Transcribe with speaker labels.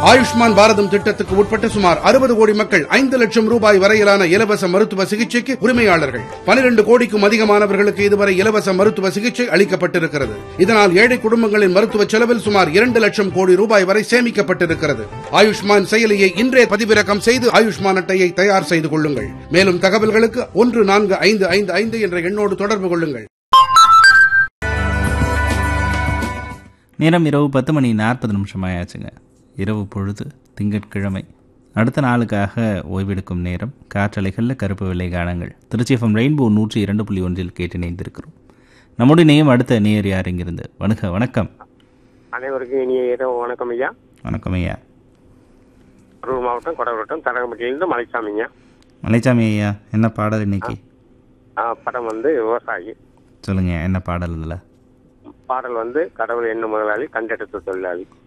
Speaker 1: ஆயுஷ்மான் பாரதம் திட்டத்துக்கு உட்பட்ட சுமார் அறுபது கோடி மக்கள் ஐந்து லட்சம் ரூபாய் வரையிலான இலவச மருத்துவ சிகிச்சைக்கு உரிமையாளர்கள் பனிரெண்டு கோடிக்கும் அதிகமானவர்களுக்கு இதுவரை இலவச மருத்துவ சிகிச்சை அளிக்கப்பட்டிருக்கிறது இதனால் ஏழை குடும்பங்களின் மருத்துவ செலவில் சுமார் இரண்டு லட்சம் கோடி ரூபாய் வரை சேமிக்கப்பட்டிருக்கிறது ஆயுஷ்மான் செயலியை இன்றே பதிவிறக்கம் செய்து ஆயுஷ்மான் அட்டையை தயார் செய்து கொள்ளுங்கள் மேலும் தகவல்களுக்கு ஒன்று நான்கு ஐந்து ஐந்து ஐந்து என்ற எண்ணோடு தொடர்பு கொள்ளுங்கள்
Speaker 2: நேரம் இரவு பத்து மணி நாற்பது நிமிஷம் ஆயாச்சுங்க இரவு பொழுது திங்கட்கிழமை அடுத்த நாளுக்காக ஓய்வெடுக்கும் நேரம் காற்றலைகளில் கருப்பு வெள்ளை கானங்கள் திருச்சி எஃப்எம் ரெயின்போ நூற்றி இரண்டு புள்ளி ஒன்றில் கேட்டு இணைந்திருக்கிறோம் நம்முடைய நேயம் அடுத்த நேயர் யார் இங்கிருந்து வணக்க வணக்கம்
Speaker 3: அனைவருக்கும் இனிய இரவு வணக்கம் ஐயா
Speaker 2: வணக்கம் ஐயா
Speaker 3: கரூர் மாவட்டம் கொடவட்டம் தரகம்பட்டியிலிருந்து மலைசாமிங்க
Speaker 2: மலைச்சாமி ஐயா என்ன பாடல் இன்னைக்கு
Speaker 3: ஆ, படம் வந்து விவசாயி
Speaker 2: சொல்லுங்க என்ன பாடல் இதில்
Speaker 3: பாடல் வந்து கடவுள் என்ன முதலாளி கண்டெடுத்த தொழிலாளி